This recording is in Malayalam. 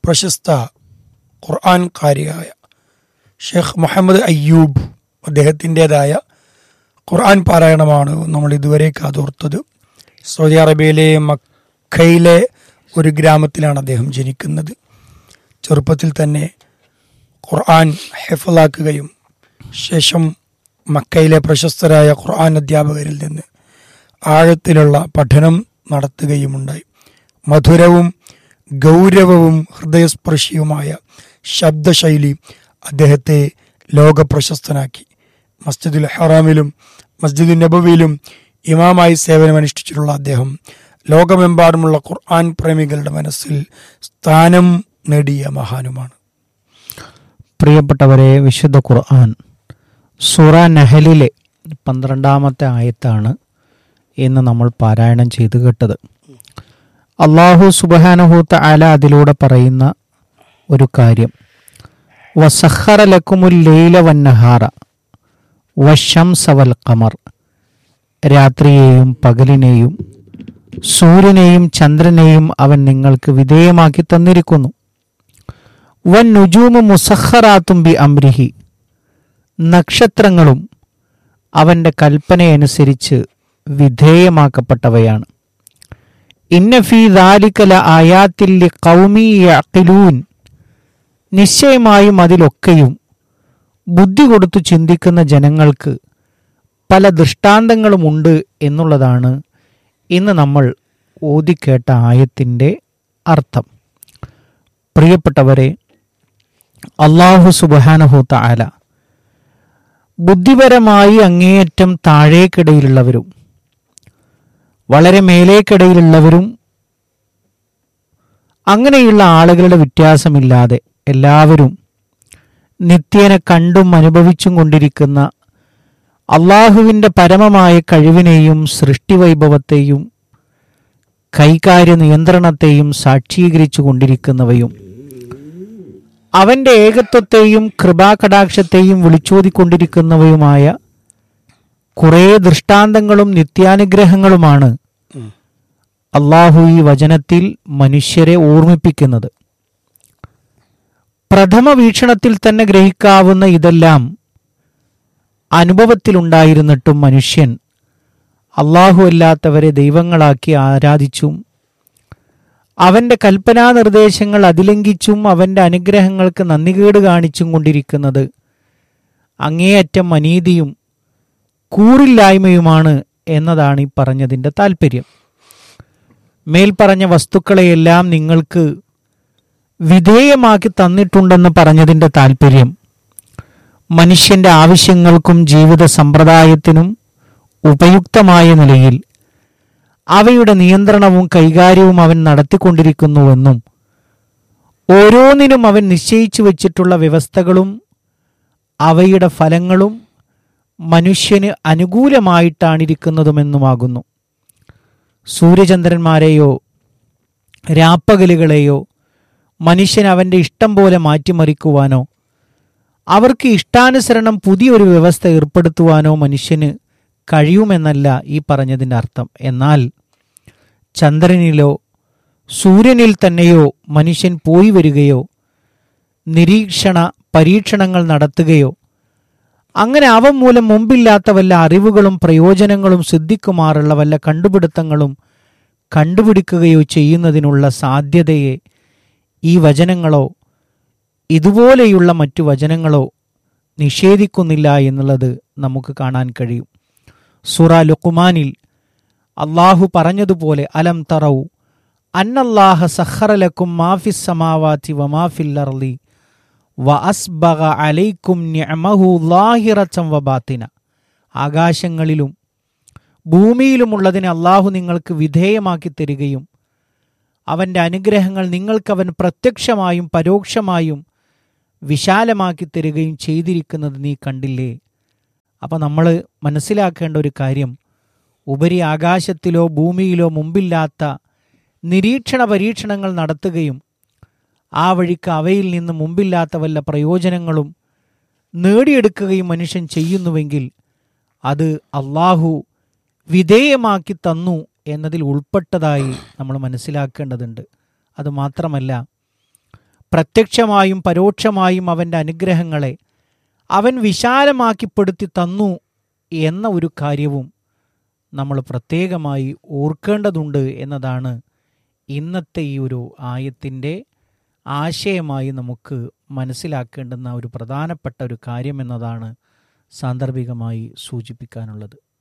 പ്രശസ്ത ഖുർആൻ കാരിയായ ഷെയ്ഖ് മുഹമ്മദ് അയ്യൂബ് അദ്ദേഹത്തിൻ്റെതായ ഖുർആൻ പാരായണമാണ് നമ്മൾ ഇതുവരെ കാതോർത്തത് സൗദി അറേബ്യയിലെ മക്കയിലെ ഒരു ഗ്രാമത്തിലാണ് അദ്ദേഹം ജനിക്കുന്നത് ചെറുപ്പത്തിൽ തന്നെ ഖുർആൻ ഹെഫലാക്കുകയും ശേഷം മക്കയിലെ പ്രശസ്തരായ ഖുർആൻ അധ്യാപകരിൽ നിന്ന് ആഴത്തിലുള്ള പഠനം നടത്തുകയുമുണ്ടായി മധുരവും ഗൗരവവും ഹൃദയസ്പർശിയുമായ ശബ്ദശൈലി അദ്ദേഹത്തെ ലോകപ്രശസ്തനാക്കി മസ്ജിദുൽ ഹറാമിലും മസ്ജിദുൽ നബവിയിലും ഇമാമായി സേവനമനുഷ്ഠിച്ചിട്ടുള്ള അദ്ദേഹം ലോകമെമ്പാടുമുള്ള ഖുർആൻ പ്രേമികളുടെ മനസ്സിൽ സ്ഥാനം നേടിയ മഹാനുമാണ് പ്രിയപ്പെട്ടവരെ വിശുദ്ധ ഖുർആൻ സൂറ നഹലിലെ പന്ത്രണ്ടാമത്തെ ആയത്താണ് ഇന്ന് നമ്മൾ പാരായണം ചെയ്തു കേട്ടത് അള്ളാഹു സുബാനഹൂത്ത അല അതിലൂടെ പറയുന്ന ഒരു കാര്യം വസഹറ ലക്കുമുൽ ലൈല വന്നഹാറ വശംസ വൽ ഖമർ രാത്രിയെയും പകലിനെയും സൂര്യനെയും ചന്ദ്രനെയും അവൻ നിങ്ങൾക്ക് വിധേയമാക്കി തന്നിരിക്കുന്നു വൻ നുജൂമു മുസഹറാത്തും ബി അംരിഹി നക്ഷത്രങ്ങളും അവൻ്റെ കൽപ്പനയനുസരിച്ച് വിധേയമാക്കപ്പെട്ടവയാണ് ഇന്നഫി ദാലിക്കല ആയാത്തില്ലി കൗമി യഖിലൂൻ നിശ്ചയമായും അതിലൊക്കെയും ബുദ്ധി കൊടുത്തു ചിന്തിക്കുന്ന ജനങ്ങൾക്ക് പല ദൃഷ്ടാന്തങ്ങളുമുണ്ട് എന്നുള്ളതാണ് ഇന്ന് നമ്മൾ ഓതിക്കേട്ട ആയത്തിൻ്റെ അർത്ഥം പ്രിയപ്പെട്ടവരെ അള്ളാഹു സുബാനഹൂത്ത ആല ബുദ്ധിപരമായി അങ്ങേയറ്റം താഴേക്കിടയിലുള്ളവരും വളരെ മേലേക്കിടയിലുള്ളവരും അങ്ങനെയുള്ള ആളുകളുടെ വ്യത്യാസമില്ലാതെ എല്ലാവരും നിത്യേന കണ്ടും അനുഭവിച്ചും കൊണ്ടിരിക്കുന്ന അള്ളാഹുവിൻ്റെ പരമമായ കഴിവിനെയും സൃഷ്ടിവൈഭവത്തെയും കൈകാര്യ നിയന്ത്രണത്തെയും സാക്ഷീകരിച്ചു കൊണ്ടിരിക്കുന്നവയും അവന്റെ ഏകത്വത്തെയും കൃപാകടാക്ഷത്തെയും വിളിച്ചോതിക്കൊണ്ടിരിക്കുന്നവയുമായ കുറേ ദൃഷ്ടാന്തങ്ങളും നിത്യാനുഗ്രഹങ്ങളുമാണ് അള്ളാഹു ഈ വചനത്തിൽ മനുഷ്യരെ ഓർമ്മിപ്പിക്കുന്നത് പ്രഥമ വീക്ഷണത്തിൽ തന്നെ ഗ്രഹിക്കാവുന്ന ഇതെല്ലാം അനുഭവത്തിലുണ്ടായിരുന്നിട്ടും മനുഷ്യൻ അള്ളാഹു അല്ലാത്തവരെ ദൈവങ്ങളാക്കി ആരാധിച്ചും അവന്റെ കൽപ്പനാ നിർദ്ദേശങ്ങൾ അതിലംഘിച്ചും അവന്റെ അനുഗ്രഹങ്ങൾക്ക് നന്ദികേട് കാണിച്ചും കൊണ്ടിരിക്കുന്നത് അങ്ങേയറ്റം അനീതിയും കൂറില്ലായ്മയുമാണ് എന്നതാണ് ഈ പറഞ്ഞതിൻ്റെ താല്പര്യം മേൽപ്പറഞ്ഞ വസ്തുക്കളെയെല്ലാം നിങ്ങൾക്ക് വിധേയമാക്കി തന്നിട്ടുണ്ടെന്ന് പറഞ്ഞതിൻ്റെ താല്പര്യം മനുഷ്യന്റെ ആവശ്യങ്ങൾക്കും ജീവിത സമ്പ്രദായത്തിനും ഉപയുക്തമായ നിലയിൽ അവയുടെ നിയന്ത്രണവും കൈകാര്യവും അവൻ നടത്തിക്കൊണ്ടിരിക്കുന്നുവെന്നും ഓരോന്നിനും അവൻ നിശ്ചയിച്ചു വച്ചിട്ടുള്ള വ്യവസ്ഥകളും അവയുടെ ഫലങ്ങളും മനുഷ്യന് അനുകൂലമായിട്ടാണിരിക്കുന്നതുമെന്നുമാകുന്നു സൂര്യചന്ദ്രന്മാരെയോ രാപ്പകലുകളെയോ മനുഷ്യൻ അവൻ്റെ ഇഷ്ടം പോലെ മാറ്റിമറിക്കുവാനോ അവർക്ക് ഇഷ്ടാനുസരണം പുതിയൊരു വ്യവസ്ഥ ഏർപ്പെടുത്തുവാനോ മനുഷ്യന് കഴിയുമെന്നല്ല ഈ പറഞ്ഞതിൻ്റെ അർത്ഥം എന്നാൽ ചന്ദ്രനിലോ സൂര്യനിൽ തന്നെയോ മനുഷ്യൻ പോയി വരികയോ നിരീക്ഷണ പരീക്ഷണങ്ങൾ നടത്തുകയോ അങ്ങനെ അവ മൂലം മുമ്പില്ലാത്ത വല്ല അറിവുകളും പ്രയോജനങ്ങളും സിദ്ധിക്കുമാറുള്ള വല്ല കണ്ടുപിടുത്തങ്ങളും കണ്ടുപിടിക്കുകയോ ചെയ്യുന്നതിനുള്ള സാധ്യതയെ ഈ വചനങ്ങളോ ഇതുപോലെയുള്ള മറ്റു വചനങ്ങളോ നിഷേധിക്കുന്നില്ല എന്നുള്ളത് നമുക്ക് കാണാൻ കഴിയും സുറ ലുക്കുമാനിൽ അള്ളാഹു പറഞ്ഞതുപോലെ അലം തറവു അന്നല്ലാഹ സഹറലക്കും മാഫിസ് സമാവാത്തി വമാഫിൽ അർലി വ അസ്ബഗ അലൈക്കും നിഅമഹു ലാഹിറച്ചം വബാത്തിന ആകാശങ്ങളിലും ഭൂമിയിലുമുള്ളതിനെ അള്ളാഹു നിങ്ങൾക്ക് വിധേയമാക്കി തരികയും അവൻ്റെ അനുഗ്രഹങ്ങൾ നിങ്ങൾക്കവൻ പ്രത്യക്ഷമായും പരോക്ഷമായും വിശാലമാക്കി തരികയും ചെയ്തിരിക്കുന്നത് നീ കണ്ടില്ലേ അപ്പോൾ നമ്മൾ മനസ്സിലാക്കേണ്ട ഒരു കാര്യം ഉപരി ആകാശത്തിലോ ഭൂമിയിലോ മുമ്പില്ലാത്ത നിരീക്ഷണ പരീക്ഷണങ്ങൾ നടത്തുകയും ആ വഴിക്ക് അവയിൽ നിന്ന് മുമ്പില്ലാത്ത വല്ല പ്രയോജനങ്ങളും നേടിയെടുക്കുകയും മനുഷ്യൻ ചെയ്യുന്നുവെങ്കിൽ അത് അള്ളാഹു വിധേയമാക്കി തന്നു എന്നതിൽ ഉൾപ്പെട്ടതായി നമ്മൾ മനസ്സിലാക്കേണ്ടതുണ്ട് അത് മാത്രമല്ല പ്രത്യക്ഷമായും പരോക്ഷമായും അവൻ്റെ അനുഗ്രഹങ്ങളെ അവൻ വിശാലമാക്കിപ്പെടുത്തി തന്നു എന്ന ഒരു കാര്യവും നമ്മൾ പ്രത്യേകമായി ഓർക്കേണ്ടതുണ്ട് എന്നതാണ് ഇന്നത്തെ ഈ ഒരു ആയത്തിൻ്റെ ആശയമായി നമുക്ക് മനസ്സിലാക്കേണ്ടുന്ന ഒരു പ്രധാനപ്പെട്ട ഒരു കാര്യം എന്നതാണ് സാന്ദർഭികമായി സൂചിപ്പിക്കാനുള്ളത്